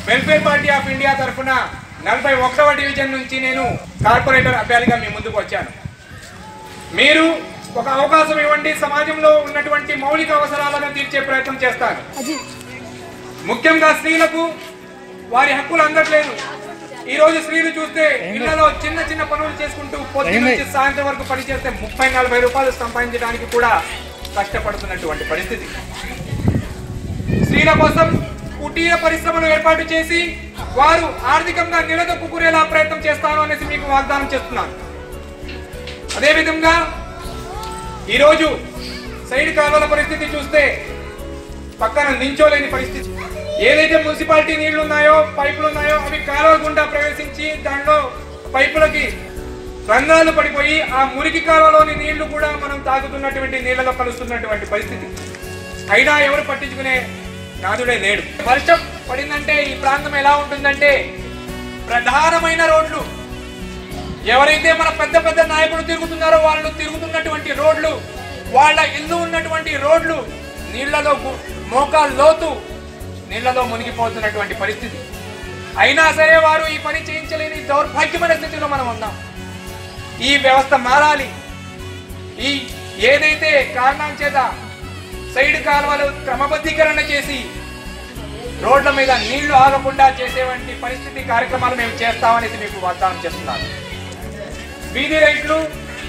Welfare party of India తరఫున నలభై ఒకటవ డివిజన్ నుంచి నేను కార్పొరేటర్ అభ్యర్థిగా మీ ముందుకు వచ్చాను మీరు ఒక అవకాశం ఇవ్వండి సమాజంలో ఉన్నటువంటి మౌలిక అవసరాలను తీర్చే ప్రయత్నం చేస్తాను ముఖ్యంగా స్త్రీలకు వారి హక్కులు అందట్లేదు ఈ రోజు స్త్రీలు చూస్తే ఇళ్లలో చిన్న చిన్న పనులు చేసుకుంటూ పొద్దున్న నుంచి సాయంత్రం వరకు పనిచేస్తే ముప్పై నలభై రూపాయలు సంపాదించడానికి కూడా కష్టపడుతున్నటువంటి పరిస్థితి స్త్రీల కోసం కుటీర పరిశ్రమలు ఏర్పాటు చేసి వారు ఆర్థికంగా నిలదొక్కుకునేలా ప్రయత్నం చేస్తాను అనేసి మీకు వాగ్దానం చేస్తున్నాను అదేవిధంగా ఈరోజు సైడ్ కాలువల పరిస్థితి చూస్తే పక్కన నించోలేని పరిస్థితి ఏదైతే మున్సిపాలిటీ నీళ్లు ఉన్నాయో పైపులు ఉన్నాయో అవి కాలువ గుండా ప్రవేశించి దాంట్లో పైపులకి రంధ్రాలు పడిపోయి ఆ మురికి కాలువలోని నీళ్లు కూడా మనం తాగుతున్నటువంటి నీళ్లలో కలుస్తున్నటువంటి పరిస్థితి అయినా ఎవరు పట్టించుకునే నాదుడే లేడు వర్షం పడిందంటే ఈ ప్రాంతం ఎలా ఉంటుందంటే ప్రధానమైన రోడ్లు ఎవరైతే మన పెద్ద పెద్ద నాయకులు తిరుగుతున్నారో వాళ్ళు తిరుగుతున్నటువంటి రోడ్లు వాళ్ళ ఇల్లు ఉన్నటువంటి రోడ్లు నీళ్లలో గు- మోకాలు లోతు నీళ్లలో మునిగిపోతున్నటువంటి పరిస్థితి అయినా సరే వారు ఈ పని చేయించలేని దౌర్భాగ్యమైన స్థితిలో మనం ఉన్నాం ఈ వ్యవస్థ మారాలి ఈ ఏదైతే కారణం చేత సైడ్ కాలువలు క్రమబద్ధీకరణ చేసి రోడ్ల మీద నీళ్లు ఆగకుండా చేసేవంటి పరిస్థితి కార్యక్రమాలు మేము చేస్తామనేసి మీకు వాగ్దానం చేస్తున్నాను వీధి లైట్లు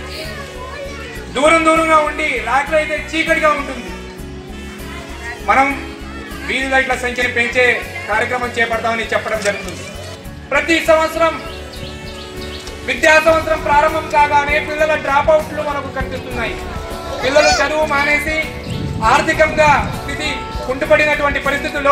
దూరం దూరంగా ఉండి రాత్రి అయితే చీకటిగా ఉంటుంది మనం వీధి లైట్ల సంఖ్యను పెంచే కార్యక్రమం చేపడతామని చెప్పడం జరుగుతుంది ప్రతి సంవత్సరం విద్యా సంవత్సరం ప్రారంభం కాగానే పిల్లల డ్రాప్ అవుట్లు మనకు కనిపిస్తున్నాయి పిల్లలు చదువు మానేసి ఆర్థికంగా స్థితి కుంటుపడినటువంటి పరిస్థితుల్లో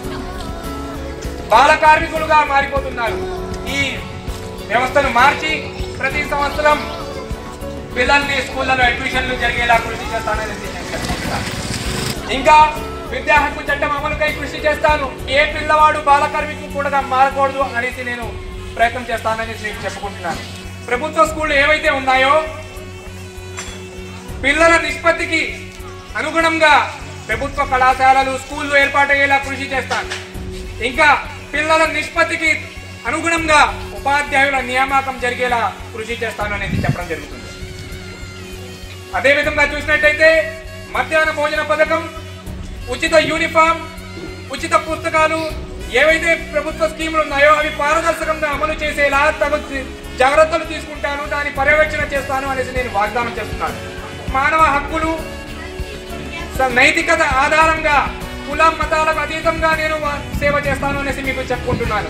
బాల కార్మికులుగా మారిపోతున్నారు ఈ వ్యవస్థను మార్చి ప్రతి సంవత్సరం పిల్లల్ని స్కూళ్ళలో అడ్మిషన్లు జరిగేలా కృషి చేస్తానని నేను చెప్తున్నాను. ఇంకా విద్యా హక్కు చట్టం అమలుకై కృషి చేస్తాను ఏ పిల్లవాడు బాల కార్మికులు కూడా మారకూడదు అనేసి నేను ప్రయత్నం చేస్తానని మీకు చెప్పుకుంటున్నాను ప్రభుత్వ స్కూళ్ళు ఏవైతే ఉన్నాయో పిల్లల నిష్పత్తికి అనుగుణంగా ప్రభుత్వ కళాశాలలు స్కూళ్ళు ఏర్పాటయ్యేలా కృషి చేస్తాను ఇంకా పిల్లల నిష్పత్తికి అనుగుణంగా ఉపాధ్యాయుల నియామకం జరిగేలా కృషి చేస్తాను అనేది చెప్పడం జరుగుతుంది అదేవిధంగా చూసినట్టయితే మధ్యాహ్న భోజన పథకం ఉచిత యూనిఫామ్ ఉచిత పుస్తకాలు ఏవైతే ప్రభుత్వ స్కీములు ఉన్నాయో అవి పారదర్శకంగా అమలు చేసేలా తగు జాగ్రత్తలు తీసుకుంటాను దాని పర్యవేక్షణ చేస్తాను అనేసి నేను వాగ్దానం చేస్తున్నాను మానవ హక్కులు స- నైతికత ఆధారంగా కుల మతాలకు అతీతంగా నేను వా- సేవ చేస్తాను అనేసి మీకు చెప్పుకుంటున్నాను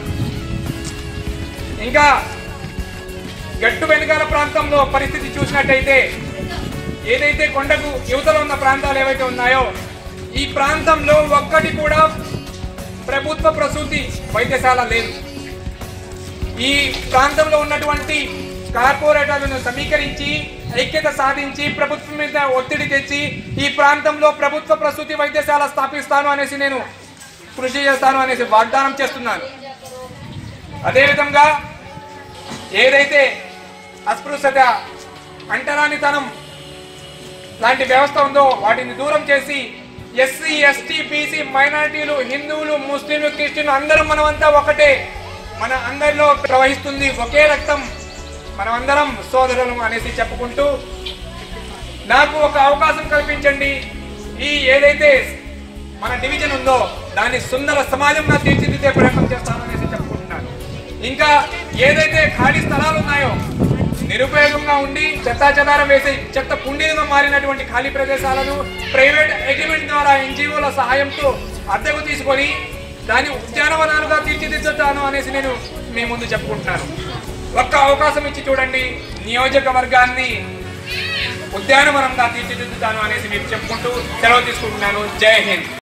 ఇంకా గట్టు వెనుకాల ప్రాంతంలో పరిస్థితి చూసినట్టయితే ఏదైతే కొండకు యువతలో ఉన్న ప్రాంతాలు ఏవైతే ఉన్నాయో ఈ ప్రాంతంలో ఒక్కటి కూడా ప్రభుత్వ ప్రసూతి వైద్యశాల లేదు ఈ ప్రాంతంలో ఉన్నటువంటి కార్పొరేటర్లను సమీకరించి ఐక్యత సాధించి ప్రభుత్వం మీద ఒత్తిడి తెచ్చి ఈ ప్రాంతంలో ప్రభుత్వ ప్రసూతి వైద్యశాల స్థాపిస్తాను అనేసి నేను కృషి చేస్తాను అనేసి వాగ్దానం చేస్తున్నాను అదేవిధంగా ఏదైతే అస్పృశ్యత అంటరానితనం లాంటి వ్యవస్థ ఉందో వాటిని దూరం చేసి ఎస్సీ ఎస్టీ బీసీ మైనారిటీలు హిందువులు ముస్లింలు క్రిస్టియన్లు అందరం మనమంతా ఒకటే మన అందరిలో ప్రవహిస్తుంది ఒకే రక్తం మనమందరం సోదరులు అనేసి చెప్పుకుంటూ నాకు ఒక అవకాశం కల్పించండి ఈ ఏదైతే మన డివిజన్ ఉందో దాన్ని సుందర సమాజంగా తీర్చిదిద్దే ప్రయత్నం చేస్తాను అనేసి చెప్పుకుంటున్నాను ఇంకా ఏదైతే ఖాళీ స్థలాలు ఉన్నాయో నిరుపయోగంగా ఉండి చెత్తా చెదారం వేసి చెత్త కుండీలుగా మారినటువంటి ఖాళీ ప్రదేశాలను ప్రైవేట్ అగ్రిమెంట్ ద్వారా ఎన్జిఓల సహాయంతో అద్దెకు తీసుకొని దాన్ని ఉద్యానవనాలుగా తీర్చిదిద్దుతాను అనేసి నేను మీ ముందు చెప్పుకుంటున్నాను ఒక్క అవకాశం ఇచ్చి చూడండి నియోజకవర్గాన్ని ఉద్యానవనంగా తీర్చిదిద్దుతాను అనేసి మీకు చెప్పుకుంటూ సెలవు తీసుకుంటున్నాను జై హింద్